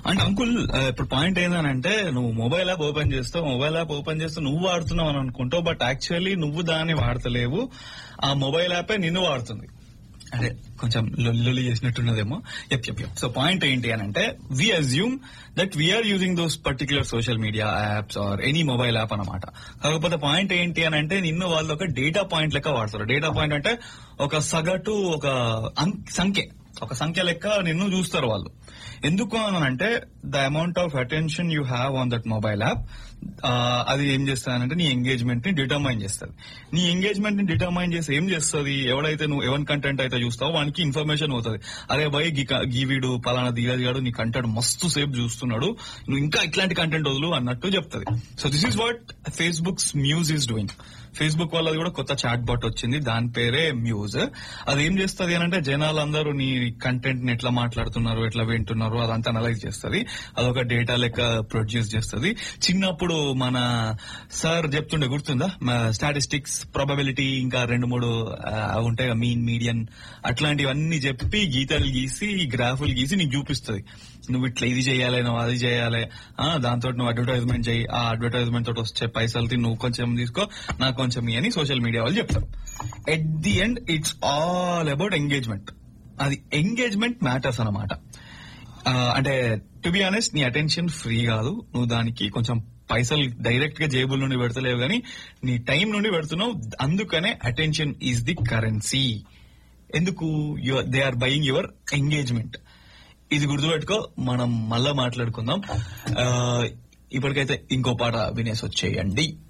అంటే అంకుల్ ఆ, ఇప్పుడు పాయింట్ ఏంటంటే నువ్వు మొబైల్ యాప్ ఓపెన్ చేస్తావు మొబైల్ యాప్ ఓపెన్ చేస్తే నువ్వు వాడుతున్నావు అని అనుకుంటావు బట్ యాక్చువల్లీ నువ్వు దాన్ని వాడతలేవు ఆ మొబైల్ యాపే నిన్ను వాడుతుంది అదే కొంచెం లొల్లి లొల్లి చేసినట్టున్నదేమో ఎప్ ఎప్ ఎప్ సో పాయింట్ ఏంటి అని అంటే we assume that we are using those particular social media apps or any mobile app అనమాట కాకపోతే పాయింట్ ఏంటి అని అంటే నిన్ను వాళ్ళు ఒక డేటా పాయింట్ లెక్క వాడతారు డేటా పాయింట్ అంటే ఒక సగటు ఒక అం- సంఖ్య ఒక సంఖ్య లెక్క నిన్ను చూస్తారు వాళ్ళు ఎందుకు అని అంటే the amount of attention you have on that mobile app అది ఏం చేస్తానంటే నీ ఎంగేజ్మెంట్ ని డిటర్మైన్ చేస్తుంది నీ ఎంగేజ్మెంట్ ని డిటర్మైన్ చేసి ఏం చేస్తుంది ఎవడైతే నువ్వు ఎవరి కంటెంట్ అయితే చూస్తావో వానికి ఇన్ఫర్మేషన్ అవుతుంది అరే భయ్ గీ క- గీ వీడు పలానా ధీరజ్ గాడు నీ కంటెంట్ మస్తు సేపు చూస్తున్నాడు నువ్వు ఇంకా ఇట్లాంటి కంటెంట్ వదులు అన్నట్టు చెప్తుంది so this is what Facebook's muse is doing Facebook వాళ్ళది కూడా కొత్త చాట్ బాట్ వచ్చింది దాని పేరే మ్యూజ్ అది ఏం చేస్తుంది అని అంటే జనాలందరూ నీ కంటెంట్ ని ఎట్లా మాట్లాడుతున్నారు ఎట్లా వింటున్నారు అదంతా అనలైజ్ చేస్తుంది అదొక డేటా లెక్క ప్రొడ్యూస్ చేస్తుంది చిన్నప్పుడు మన సార్ చెప్తుండే గుర్తుందా స్టాటిస్టిక్స్ ప్రాబబిలిటీ ఇంకా రెండు మూడు ఆ, అవి ఉంటాయి మీన్ మీడియన్ అట్లాంటివన్నీ చెప్పి గీతలు గీసి గ్రాఫులు గీసి నీకు చూపిస్తుంది నువ్వు ఇట్లా ఇది చేయాలి నువ్వు అది చేయాలి ఆ, దాంతో నువ్వు అడ్వర్టైజ్మెంట్ చేయి ఆ అడ్వర్టైజ్మెంట్ తోటి వచ్చే పైసలు నువ్వు కొంచెం తీసుకో నాకు కొంచెం ఇయ్యి అని సోషల్ మీడియా వాళ్ళు చెప్తారు at the end it's all about engagement అది ఎంగేజ్మెంట్ మ్యాటర్స్ అనమాట అంటే టు బి ఆనెస్ట్ నీ అటెన్షన్ ఫ్రీ కాదు నువ్వు దానికి కొంచెం పైసలు డైరెక్ట్ గా జేబుల నుండి పెడతలేవు కానీ నీ టైం నుండి పెడుతున్నావు అందుకనే అటెన్షన్ ఈజ్ ది కరెన్సీ ఎందుకు they are buying your engagement ఇది గుర్తుపెట్టుకో మనం మళ్ళా మాట్లాడుకుందాం ఆ, ఇప్పటికైతే ఇంకో పాట వినేసి వచ్చేయండి